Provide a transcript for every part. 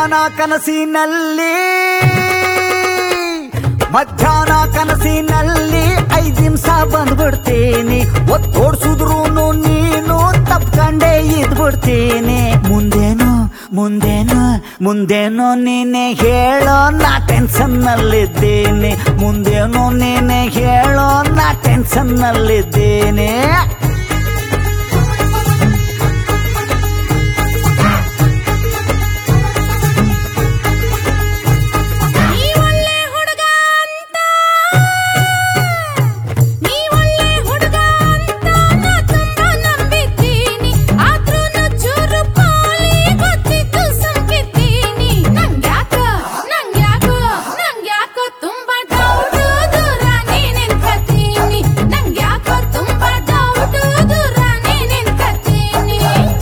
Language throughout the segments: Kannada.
ಮಧ್ಯಾಹ್ನ ಕನಸಿನಲ್ಲಿ ಮಧ್ಯಾಹ್ನ ಕನಸಿನಲ್ಲಿ ಐದ್ ನಿಮಿಷ ಬಂದ್ಬಿಡ್ತೀನಿ ಒತ್ತೋಡ್ಸುದ್ರು ನೀನು ತಪ್ಕಂಡೇ ಇದ್ಬಿಡ್ತೀನಿ ಮುಂದೇನು ಮುಂದೇನು ಮುಂದೇನು ನೀನೆ ಹೇಳೋ ನಾ ಟೆನ್ಷನ್ ನಲ್ಲಿದ್ದೀನಿ ಮುಂದೇನು ನೀನೆ ಹೇಳೋ ನಾ ಟೆನ್ಷನ್ ನಲ್ಲಿದ್ದೀನಿ ನೀ ಒಳ್ಳೆ ಹುಡುಗ ಅಂತ ನೀ ಒಳ್ಳೆ ಹುಡುಗ ಅಂತ ನಾ ತುಂಬಾ ನಂಬಿದ್ದೀನಿ ಆದ್ರೂ ಚೂರು ಪಾಲಿ ಗೊತ್ತಿದ್ದು ಸುಮ್ಕಿದ್ದೀನಿ ನಂಗ್ಯಾಕೋ ನಂಗ್ಯಾಕೋ ನಂಗ್ಯಾಕೋ ತುಂಬಾ ಡೌಟು ದೂರ ನೀ ನಿಂತ್ಕತೀನಿ ನಂಗ್ಯಾಕೋ ತುಂಬಾ ಡೌಟು ದೂರ ನೀ ನಿಂತ್ಕತೀನಿ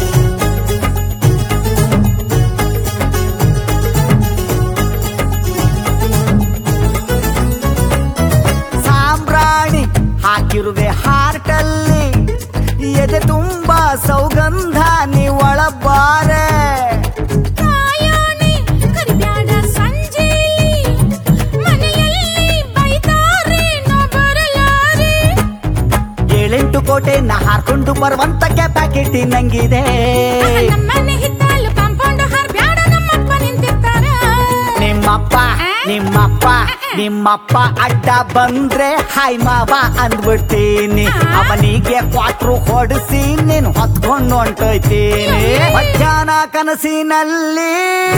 ಸಾಂಬ್ರಾಣಿ ಹಾಕಿರುವೆ ಹಾರ್ಟಲ್ಲಿ ಎದೆ ತುಂಬಾ ಸೌಗಂಧ ನೀ ಒಳಬಾರೆ ಕಾಯೋಣಿ ಕರಿಬ್ಯಾಡ ಸಂಜೆಲಿ ಮನೆಯಲ್ಲಿ ಬೈತಾರೆ ನಾ ಬರಲಾರೆ ಏಳೆಂಟು ಕೋಟೆ ನಾ ಹಾರ್ಕೊಂಡು ಬರುವಂತ ಕೆಪಾಕಿಟಿ ನಂಗಿದೆ ನಮ್ಮನೆ ಹಿತ್ತಲು ಕಾಂಪೌಂಡ್ ಹಾರ್ ಬ್ಯಾಡ ನಮ್ಮಪ್ಪ ನಿಂತಿರ್ತಾರ ನಿಮ್ಮಪ್ಪ ನಿಮ್ಮಪ್ಪ ನಿಮ್ಮಪ್ಪ ಅಡ್ಡ ಬಂದ್ರೆ ಹಾಯ್ ಮಾವ ಅಂದ್ಬಿಡ್ತೀನಿ ಅವನಿಗೆ ಕ್ವಾಟ್ರು ಹೊಡಿಸಿ ನೀನು ಹೊತ್ಕೊಂಡು ಹೊಂಟೋಯ್ತೀನಿ ಮಧ್ಯಾಹ್ನ ಕನಸಿನಲ್ಲಿ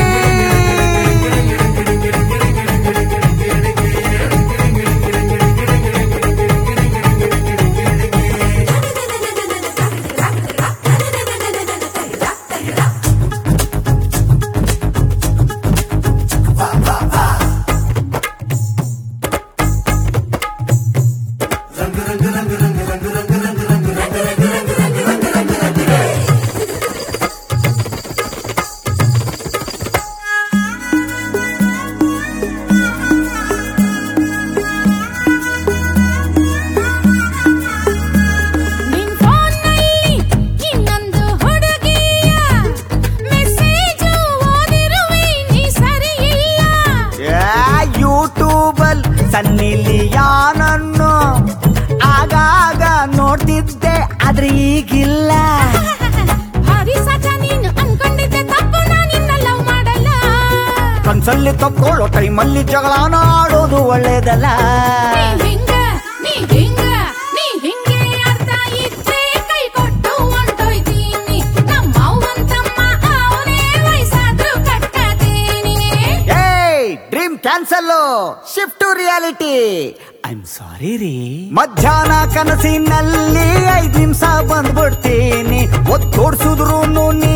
ನಿನ್ ಫೋನ್ನಲ್ಲಿ ಇನ್ನೊಂದು ಹುಡುಗಿಯ ಮೆಸೇಜ್ ಓದಿರುವೆ ನೀ ಸರಿ ಇಲ್ಲ ಯೂಟ್ಯೂಬಲ್ ಸನ್ನಿಲಿಯಾನನ್ನು ಆಗಾಗ ನೋಡ್ತಿದ್ದೆ ಆದ್ರೆ ಈಗಿಲ್ಲ ಭಾರಿ ಸಜ ನೀನು ಅನ್ಕೊಂಡಿದ್ದೆ ತಪ್ಪು ನಾನಿನ್ನ ಲವ್ ಮಾಡಲ್ಲ ಕನ್ಸಲ್ಲಿ ತಪ್ಕೊಳ್ಳೋ ಟೈಮಲ್ಲಿ ಜಗಳನ ಆಡೋದು ಒಳ್ಳೇದಲ್ಲ ನೀ ಹಿಂಗ ನೀ ಹಿಂಗ ನೀ ಹಿಂಗೆ ಅರ್ಥ ಇದ್ರೆ ಕೈ ಕೊಟ್ಟು ಹೊಂಟೋಯ್ತೀನಿ ನಮ್ಮ ಅವ್ವಂತಮ್ಮ ಅವನೇ ವಯಸ್ಸಾದ್ರೂ ಕಟ್ಕತೀನಿ hey dream cancel shift to reality I am sorry ರೀ ಮಧ್ಯಾಹ್ನ ಕನಸಿನಲ್ಲಿ ಐದ್ ನಿಮಿಷ ಬಂದ್ಬಿಡ್ತೀನಿ ಒತ್ತೋಡ್ಸುದ್ರು